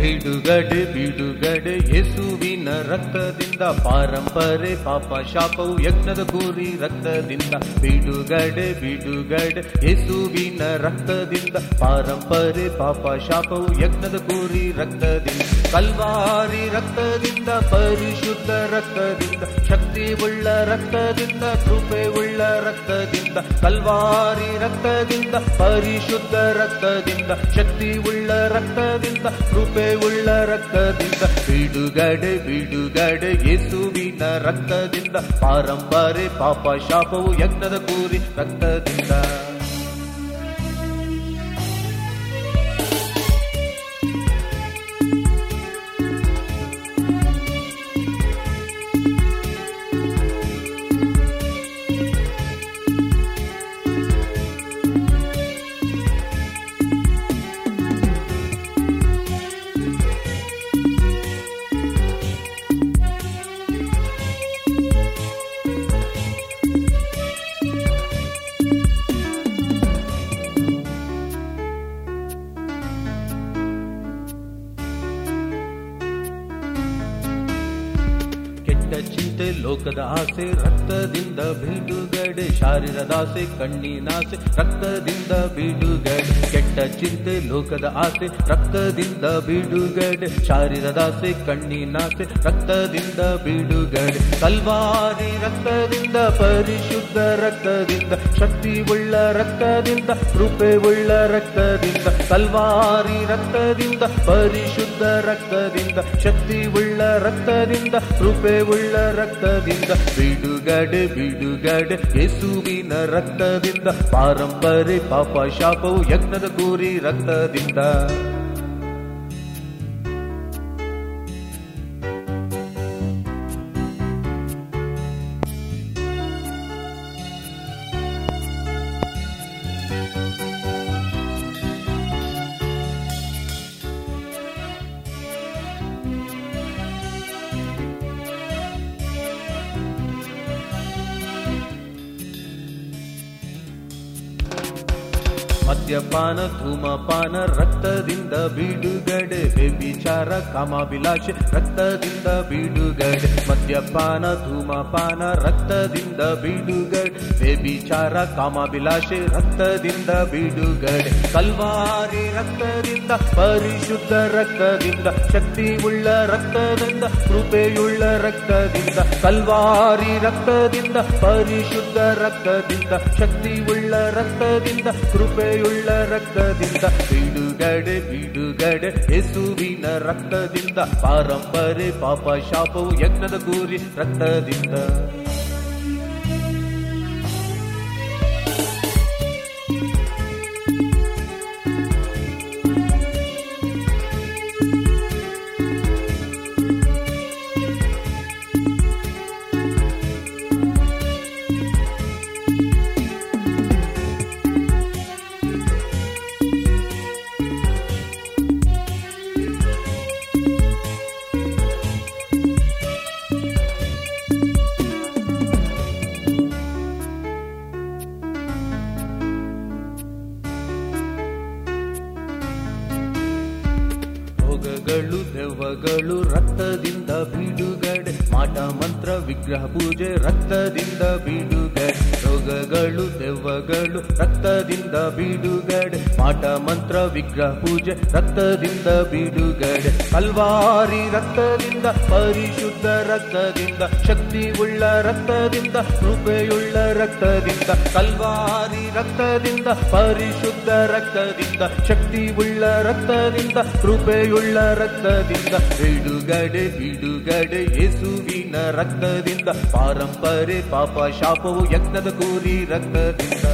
ಬಿಡುಗಡೆ ಬಿಡುಗಡೆ ಯೇಸುವಿನ ರಕ್ತದಿಂದ ಪಾರಂಪರೆ ಪಾಪ ಶಾಪವು ಯಜ್ಞದ ಕೂರಿ ರಕ್ತದಿಂದ ಬಿಡುಗಡೆ ಬಿಡುಗಡೆ ಯೇಸುವಿನ ರಕ್ತದಿಂದ ಪಾರಂಪರೆ ಪಾಪ ಶಾಪವು ಯಜ್ಞದ ಕೂರಿ ರಕ್ತದಿಂದ ಕಲ್ವಾರಿ ರಕ್ತದಿಂದ ಪರಿಶುದ್ಧ ರಕ್ತದಿಂದ ಶಕ್ತಿ ಉಳ್ಳ ರಕ್ತದಿಂದ ಕೃಪೆ ಉಳ್ಳ ರಕ್ತದಿಂದ ಕಲ್ವಾರಿ ರಕ್ತದಿಂದ ಪರಿಶುದ್ಧ ರಕ್ತದಿಂದ ಶಕ್ತಿ ಉಳ್ಳ ರಕ್ತದಿಂದ ಕೃಪೆ ಉಳ್ಳ ರಕ್ತದಿಂದ ಬಿಡುಗಡೆ ಬಿಡುಗಡೆ ಯೇಸುವಿನ ರಕ್ತದಿಂದ ಪಾರಂಪರೆ ಪಾಪ ಶಾಪವು ಯಜ್ಞದ ಕೂರಿ ರಕ್ತದಿಂದ ಕೆಟ್ಟ ಚಿಂತೆ ಲೋಕದ ಆಸೆ ರಕ್ತದಿಂದ ಬಿಡುಗಡೆ ಶಾರೀರದ ಆಸೆ ಕಣ್ಣಿನಾಸೆ ರಕ್ತದಿಂದ ಬಿಡುಗಡೆ ಕೆಟ್ಟ ಚಿಂತೆ ಲೋಕದ ಆಸೆ ರಕ್ತದಿಂದ ಬಿಡುಗಡೆ ಶಾರೀರದ ಆಸೆ ಕಣ್ಣಿನಾಸೆ ರಕ್ತದಿಂದ ಬಿಡುಗಡೆ ಕಲ್ವಾರಿ ರಕ್ತದಿಂದ ಪರಿಶುದ್ಧ ರಕ್ತದಿಂದ ಶಕ್ತಿ ಉಳ್ಳ ರಕ್ತದಿಂದ ಕೃಪೆ ಉಳ್ಳ ರಕ್ತದಿಂದ ಕಲ್ವಾರಿ ರಕ್ತದಿಂದ ಪರಿಶುದ್ಧ ರಕ್ತದಿಂದ ಶಕ್ತಿ ಉಳ್ಳ ರಕ್ತದಿಂದ ಕೃಪೆ ಉಳ್ಳ ರಕ್ತದಿಂದ ಬಿಡುಗಡೆ ಬಿಡುಗಡೆ ಯೇಸುವಿನ ರಕ್ತದಿಂದ ಪಾರಂಪರೆ ಪಾಪ ಶಾಪವು ಯಜ್ಞದ ಕೂರಿ ರಕ್ತದಿಂದ ಮದ್ಯಪಾನ ಧೂಮಪಾನ ರಕ್ತದಿಂದ ಬಿಡುಗಡೆ ವ್ಯಭಿಚಾರ ಕಾಮಾಭಿಲಾಷೆ ರಕ್ತದಿಂದ ಬಿಡುಗಡೆ ಮದ್ಯಪಾನ ಧೂಮಪಾನ ರಕ್ತದಿಂದ ಬಿಡುಗಡೆ ವ್ಯಭಿಚಾರ ಕಾಮಾಭಿಲಾಷೆ ರಕ್ತದಿಂದ ಬಿಡುಗಡೆ ಕಲ್ವಾರಿ ರಕ್ತದಿಂದ ಪರಿಶುದ್ಧ ರಕ್ತದಿಂದ ಶಕ್ತಿ ಉಳ್ಳ ರಕ್ತದಿಂದ ಕೃಪೆಯುಳ್ಳ ರಕ್ತದಿಂದ ಕಲ್ವಾರಿ ರಕ್ತದಿಂದ ಪರಿಶುದ್ಧ ರಕ್ತದಿಂದ ಶಕ್ತಿ ಉಳ್ಳ ರಕ್ತದಿಂದ ಕೃಪೆಯುಳ್ಳ ರಕ್ತದಿಂದ ಬಿಡುಗಡೆ ಬಿಡುಗಡೆ ಯೇಸುವಿನ ರಕ್ತದಿಂದ ಪಾರಂಪರೆ ಪಾಪ ಶಾಪವು ಯಜ್ಞದ ಕೂರಿ ರಕ್ತದಿಂದ ರೋಗಗಳು ದೆವ್ವಗಳು ರಕ್ತದಿಂದ ಬಿಡುಗಡೆ ಮಾಟ ಮಂತ್ರ ವಿಗ್ರಹ ಪೂಜೆ ರಕ್ತದಿಂದ ಬಿಡುಗಡೆ ರೋಗಗಳು ದೆವ್ವಗಳು ರಕ್ತದಿಂದ ಬಿಡುಗಡೆ ಮಾಟ ಮಂತ್ರ ವಿಗ್ರಹ ಪೂಜೆ ರಕ್ತದಿಂದ ಬಿಡುಗಡೆ ಕಲ್ವಾರಿ ರಕ್ತದಿಂದ ಪರಿಶುದ್ಧ ರಕ್ತದಿಂದ ಶಕ್ತಿ ಉಳ್ಳ ರಕ್ತದಿಂದ ಕೃಪೆಯುಳ್ಳ ರಕ್ತದಿಂದ ಕಲ್ವಾರಿ ರಕ್ತದಿಂದ ಪರಿಶುದ್ಧ ರಕ್ತದಿಂದ ಶಕ್ತಿ ಉಳ್ಳ ರಕ್ತದಿಂದ ಕೃಪೆಯುಳ್ಳ ರಕ್ತದಿಂದ ಬಿಡುಗಡೆ ಬಿಡುಗಡೆ ಯೇಸುವಿನ ರಕ್ತದಿಂದ ಪಾರಂಪರೆ ಪಾಪ ಶಾಪವು ಯಜ್ಞದ ಕೂರಿ ರಕ್ತದಿಂದ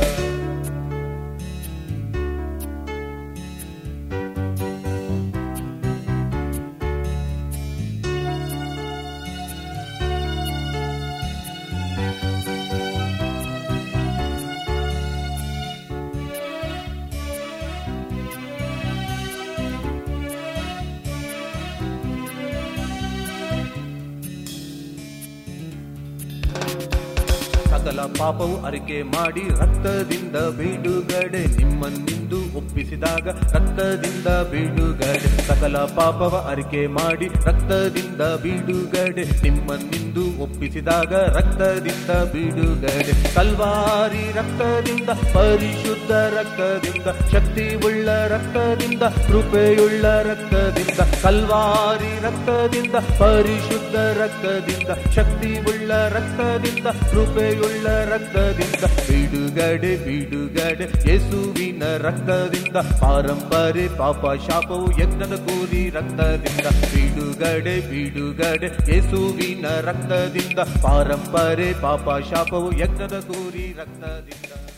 ಸಕಲ ಪಾಪವು ಅರಿಕೆ ಮಾಡಿ ರಕ್ತದಿಂದ ಬಿಡುಗಡೆ ನಿಮ್ಮನ್ನಿಂದು ಒಪ್ಪಿಸಿದಾಗ ರಕ್ತದಿಂದ ಬಿಡುಗಡೆ ಸಕಲ ಪಾಪವ ಅರಿಕೆ ಮಾಡಿ ರಕ್ತದಿಂದ ಬಿಡುಗಡೆ ನಿಮ್ಮನ್ನಿಂದು ಒಪ್ಪಿಸಿದಾಗ ರಕ್ತದಿಂದ ಬಿಡುಗಡೆ ಕಲ್ವಾರಿ ರಕ್ತದಿಂದ ಪರಿಶುದ್ಧ ರಕ್ತದಿಂದ ಶಕ್ತಿ ಉಳ್ಳ ರಕ್ತದಿಂದ ಕೃಪೆಯುಳ್ಳ ರಕ್ತದಿಂದ ಕಲ್ವಾರಿ ರಕ್ತದಿಂದ ಪರಿಶುದ್ಧ ರಕ್ತದಿಂದ ಶಕ್ತಿ ಉಳ್ಳ ರಕ್ತದಿಂದ ಕೃಪೆಯುಳ್ಳ ರಕ್ತದಿಂದ ಬಿಡುಗಡೆ ಬಿಡುಗಡೆ ಯೇಸುವಿನ ರಕ್ತದಿಂದ ಪಾರಂಪರೆ ಪಾಪ ಶಾಪವು ಯಜ್ಞದ ಕೂಲಿ ರಕ್ತದಿಂದ ಬಿಡುಗಡೆ ಬಿಡುಗಡೆ ಯೇಸುವಿನ ರಕ್ತದಿಂದ ಪಾರಂಪರೆ ಪಾಪ ಶಾಪವು ಯಜ್ಞದ ಕೂಲಿ ರಕ್ತದಿಂದ